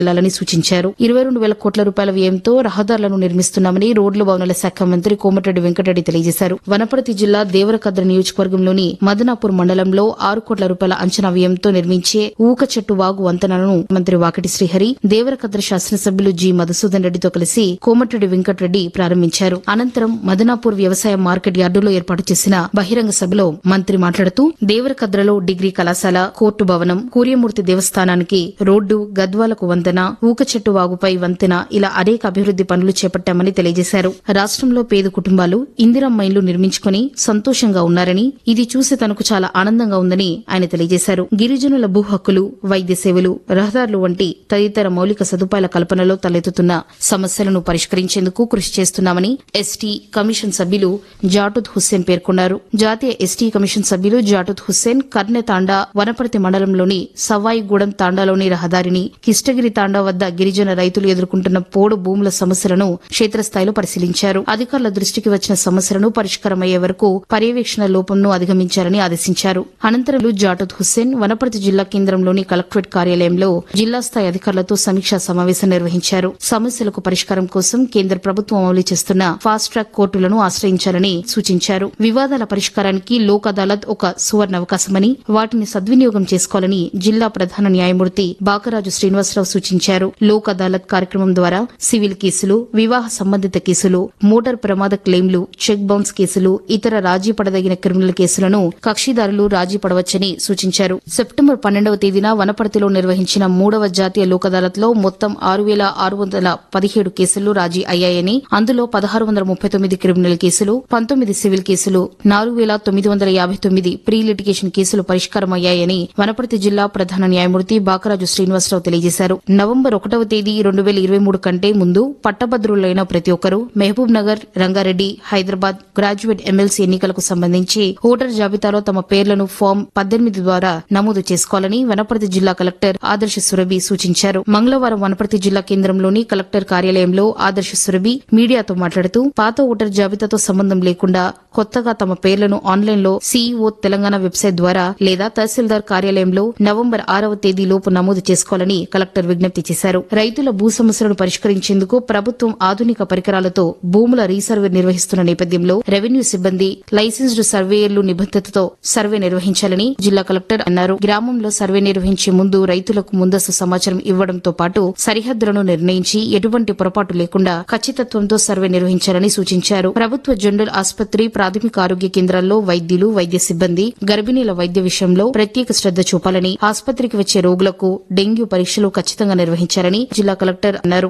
వెళ్లాలని సూచించారు ఇరవై రెండు వేల కోట్ల రూపాయల వ్యయంతో రహదారులను నిర్మిస్తున్నామని రోడ్లు భవనాల శాఖ మంత్రి కోమటిరెడ్డి వెంకటరెడ్డి తెలియజేశారు వనపర్తి జిల్లా దేవరకద్ర నియోజకవర్గంలోని మదనాపూర్ మండలంలో ఆరు కోట్ల రూపాయల అంచనా వ్యయంతో నిర్మించే ఊక చెట్టు వాగు వంతెనను మంత్రి వాకటి శ్రీహరి దేవరకద్ర శాసనసభ్యులు జి మధుసూదన్ రెడ్డితో కలిసి కోమటిరెడ్డి వెంకటరెడ్డి ప్రారంభించారు అనంతరం మదనాపూర్ వ్యవసాయ మార్కెట్ యార్డులో ఏర్పాటు చేసిన బహిరంగ సభలో మంత్రి మాట్లాడుతూ దేవరకద్రలో డిగ్రీ కళాశాల కోర్టు భవనం కూర్యమూర్తి దేవస్థానానికి రోడ్డు గద్వాలకు వంతెన ఊక చెట్టు వాగుపై వంతెన ఇలా అనేక అభివృద్ది పనులు చేపట్టామని తెలియజేశారు రాష్ట్రంలో పేద కుటుంబాలు ఇందిరమ్మ ఇళ్లు నిర్మించుకుని సంతోషంగా ఉన్నారని ఇది చూసి తనకు చాలా ఆనందంగా ఉందని ఆయన తెలియజేశారు గిరిజనుల భూ హక్కులు వైద్య సేవలు రహదారులు వంటి తదితర మౌలిక సదుపాయాల కల్పనలో తలెత్తుతున్న సమస్యలను పరిష్కరించేందుకు కృషి చేస్తున్నామని ఎస్టీ కమిషన్ సభ్యులు జాటుద్ హుస్సేన్ పేర్కొన్నారు జాతీయ ఎస్టీ కమిషన్ సభ్యులు జాటుద్ హుస్సేన్ కర్నె తాండా వనపర్తి మండలంలోని సవాయిగూడెం తాండాలోని రహదారిని కిష్టగిరి తాండా వద్ద గిరిజన రైతులు ఎదుర్కొంటున్న పోడు భూముల సమస్యలను క్షేత్రస్థాయిలో పరిశీలించారు అధికారుల దృష్టికి వచ్చిన సమస్యలను పరిష్కారమయ్యే వరకు పర్యవేక్షణ లోపంను అధిగమించాలని ఆదేశించారు అనంతరం జాటుద్ హుస్సేన్ వనపర్తి జిల్లా కేంద్రంలోని కలెక్టరేట్ కార్యాలయంలో జిల్లా స్థాయి అధికారులతో సమీక్షా సమావేశం నిర్వహించారు సమస్యలకు పరిష్కారం కోసం కేంద్ర ప్రభుత్వం అమలు చేస్తున్న ఫాస్ట్ ట్రాక్ కోర్టులను ఆశ్రయించాలని సూచించారు వివాదాల పరిష్కారానికి లోక్ అదాలత్ ఒక సువర్ణ అవకాశమని వాటిని సద్వినియోగం చేసుకోవాలని జిల్లా ప్రధాన న్యాయమూర్తి బాకరాజు శ్రీనివాసరావు సూచించారు లోక్ అదాలత్ కార్యక్రమం ద్వారా సివిల్ కేసులు వివాహ సంబంధిత కేసులు మోటార్ ప్రమాద క్లెయిమ్లు చెక్ బౌన్స్ కేసులు ఇతర రాజీ పడదగిన క్రిమినల్ కేసులను కక్షిదారులు రాజీ పడవచ్చని సూచించారు సెప్టెంబర్ పన్నెండవ తేదీన వనపర్తిలో నిర్వహించిన మూడవ జాతీయ లోక్ అదాలత్ లో మొత్తం ఆరు వేల ఆరు వందల పదిహేడు కేసులు రాజీ అయ్యాయని అందులో పదహారు వందల ముప్పై తొమ్మిది క్రిమినల్ కేసులు పంతొమ్మిది సివిల్ కేసులు నాలుగు వేల తొమ్మిది వందల యాభై తొమ్మిది ప్రీ లిటిగేషన్ కేసులు పరిష్కారమయ్యాయని వనపర్తి జిల్లా ప్రధాన న్యాయమూర్తి బాకరాజు శ్రీనివాసరావు తెలియజేశారు నవంబర్ ఒకటవ తేదీ రెండు వేల ఇరవై మూడు కంటే ముందు పట్టభద్రులైన ప్రతి ఒక్కరూ Mahbubnagar Rangareddy Hyderabad graduate MLC ఎన్నికలకు సంబంధించి ఓటర్ జాబితాలో తమ పేర్లను ఫామ్ పద్దెనిమిది ద్వారా నమోదు చేసుకోవాలని వనపర్తి జిల్లా కలెక్టర్ ఆదర్శ సురభి సూచించారు మంగళవారం వనపర్తి జిల్లా కేంద్రంలోని కలెక్టర్ కార్యాలయంలో ఆదర్శ సురభి మీడియాతో మాట్లాడుతూ పాత ఓటర్ జాబితాతో సంబంధం లేకుండా కొత్తగా తమ పేర్లను ఆన్లైన్లో సీఈఓ తెలంగాణ వెబ్సైట్ ద్వారా లేదా తహసీల్దార్ కార్యాలయంలో నవంబర్ ఆరవ తేదీలోపు నమోదు చేసుకోవాలని కలెక్టర్ విజ్ఞప్తి చేశారు రైతుల భూ సమస్యలను పరిష్కరించేందుకు ప్రభుత్వం ఆధునిక పరికరాలతో భూముల రీసర్వే నిర్వహిస్తున్న నేపథ్యంలో రెవెన్యూ సిబ్బంది లైసెన్స్డ్ సర్వేయర్లు నిబద్దతతో సర్వే నిర్వహించాలని జిల్లా కలెక్టర్ అన్నారు గ్రామంలో సర్వే నిర్వహించే ముందు రైతులకు ముందస్తు సమాచారం ఇవ్వడంతో పాటు సరిహద్దులను నిర్ణయించి ఎటువంటి పొరపాటు లేకుండా ఖచ్చితత్వంతో సర్వే నిర్వహించాలని సూచించారు ప్రభుత్వ జనరల్ ఆసుపత్రి ప్రాథమిక ఆరోగ్య కేంద్రాల్లో వైద్యులు వైద్య సిబ్బంది గర్భిణీల వైద్య విషయంలో ప్రత్యేక శ్రద్ద చూపాలని ఆసుపత్రికి వచ్చే రోగులకు డెంగ్యూ పరీక్షలు ఖచ్చితంగా నిర్వహించాలని జిల్లా కలెక్టర్ అన్నారు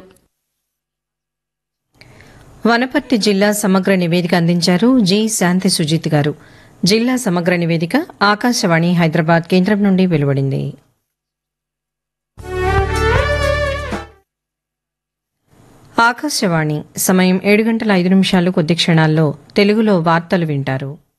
వనపర్తి జిల్లా సమగ్ర నివేదిక అందించారు జి శాంతి సుజిత్ గారు జిల్లా సమగ్ర నివేదిక ఆకాశవాణి హైదరాబాద్ కేంద్రం నుండి వెలువడింది ఆకాశవాణి సమయం ఏడు గంటల ఐదు నిమిషాలు కొద్ది క్షణాల్లో తెలుగులో వార్తలు వింటారు